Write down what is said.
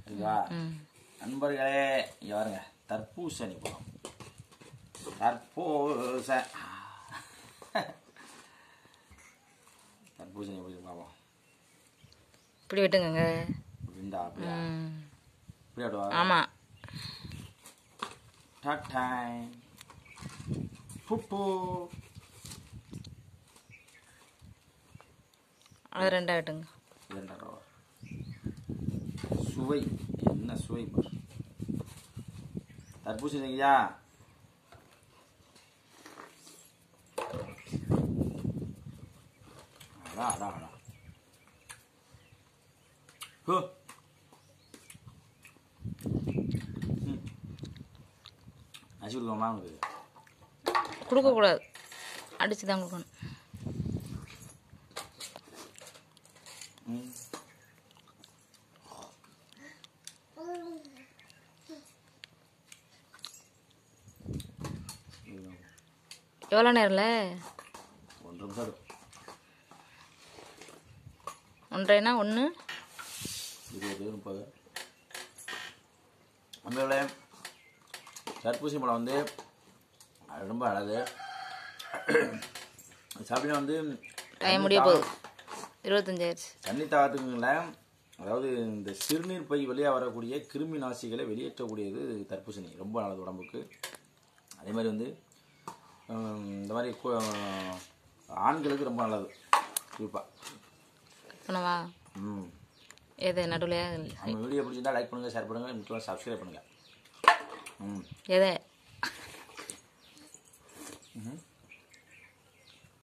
இதுவா நண்பர்களே இங்க பாருங்க தர்பூசணி பழம் தர்பூச தர்பூசணி எப்படி இருக்கு பார்ப்போம் இப்படி விட்டுங்கங்க இருந்தா அப்படியா ம் இப்படி ஆடுவா ஆமாம் டாட்டாய் புப்பு அது ரெண்டா விட்டுங்க இரண்டரை ரூபா சுவை என்ன சுவை பாரு தர்பூசணியா அடா அடா அடா ஹோ ம். அரிசி கொடுக்கலாமா உங்களுக்கு கொடுக்கக்கூடாது அடித்து தான் கொடுக்கணும் ம் இதுதான். எவ்வளோ நேரம்ல ஒன்றரை நிமிஷம் இருக்கும். ஒன்றரைனா ஒன்று இருபது முப்பது நம்மளோட தர்பூசணி பழம் வந்து அது ரொம்ப அழகு சாப்பிட்டா வந்து டைம் முடிய போகுது இருபத்தஞ்சாயிருச்சு தண்ணி தாகத்துக்குங்கள அதாவது இந்த சிறுநீர் பை வழியாக வரக்கூடிய கிருமி நாசிகளை வெளியேற்றக்கூடியது தர்பூசணி ரொம்ப நல்லது உடம்புக்கு அதே மாதிரி வந்து ஹம், இந்த மாதிரி கு- ஆண்களுக்கு ரொம்ப நல்லது குறிப்பாக பண்ணவா ம் எது நடுவுலையா நம்ம வீடியோ பிடிச்சிருந்தா லைக் பண்ணுங்கள் ஷேர் பண்ணுங்கள் முக்கியமாக சப்ஸ்கிரைப் பண்ணுங்கள் ம் எதை ம்ஹும்.